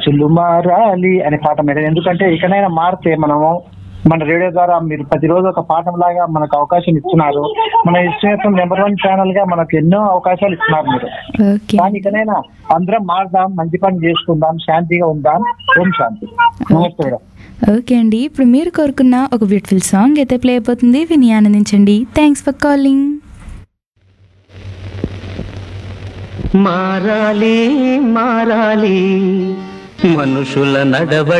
మనుషులు మారాలి అనే పాట మేడం ఎందుకంటే ఇకనైనా మారితే మనము మన రేడియో ద్వారా మీరు ప్రతిరోజు ఒక పాఠం లాగా మనకు అవకాశం ఇస్తున్నారు మన ఇష్టం నెంబర్ వన్ ఛానల్ గా మనకు ఎన్నో అవకాశాలు ఇస్తున్నారు మీరు ఓకే కానీ ఇకనైనా అందరం మారుదాం మంచి పని చేసుకుందాం శాంతిగా ఉందాం ఓం శాంతి నమస్తే మేడం ఓకే అండి ఇప్పుడు మీరు కోరుకున్న ఒక బ్యూటిఫుల్ సాంగ్ అయితే ప్లే అయిపోతుంది విని ఆనందించండి థ్యాంక్స్ ఫర్ కాలింగ్ మారాలి మారాలి మనుషుల నడవ